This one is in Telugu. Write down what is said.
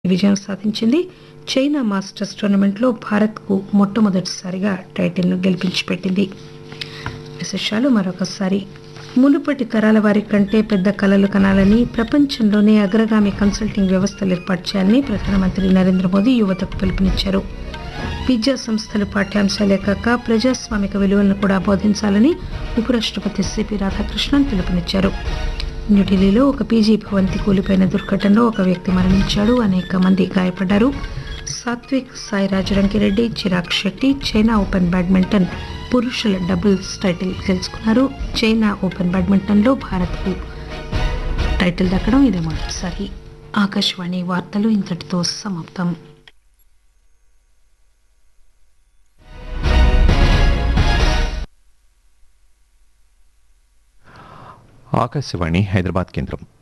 విజయం సాధించింది చైనా మాస్టర్స్ టోర్నమెంట్లో భారత్కు మొట్టమొదటిసారిగా టైటిల్ను గెలిపించి పెట్టింది విశేషాలు మరొకసారి మునుపటి తరాల వారి కంటే పెద్ద కలలు కనాలని ప్రపంచంలోనే అగ్రగామి కన్సల్టింగ్ వ్యవస్థలు ఏర్పాటు చేయాలని ప్రధానమంత్రి నరేంద్ర మోదీ యువతకు పిలుపునిచ్చారు విద్యా సంస్థలు పాఠ్యాంశాలే కాక ప్రజాస్వామిక విలువలను కూడా బోధించాలని ఉపరాష్ట్రపతి సిపి రాధాకృష్ణన్ పిలుపునిచ్చారు న్యూఢిల్లీలో ఒక పీజీ భవంతి కూలిపోయిన దుర్ఘటనలో ఒక వ్యక్తి మరణించాడు అనేక మంది గాయపడ్డారు Satwik Sairaj Rankireddy Chirag Shetty China open badminton పురుషుల డబుల్స్ టైటిల్ గెలుచుకున్నారు చైనా ఓపెన్ బ్యాడ్మింటన్లో భారత్కు టైటిల్ దక్కడం ఇదే మొదటిసారి ఆకాశవాణి వార్తలు ఇంతటితో సమాప్తం ఆకాశవాణి హైదరాబాద్ కేంద్రం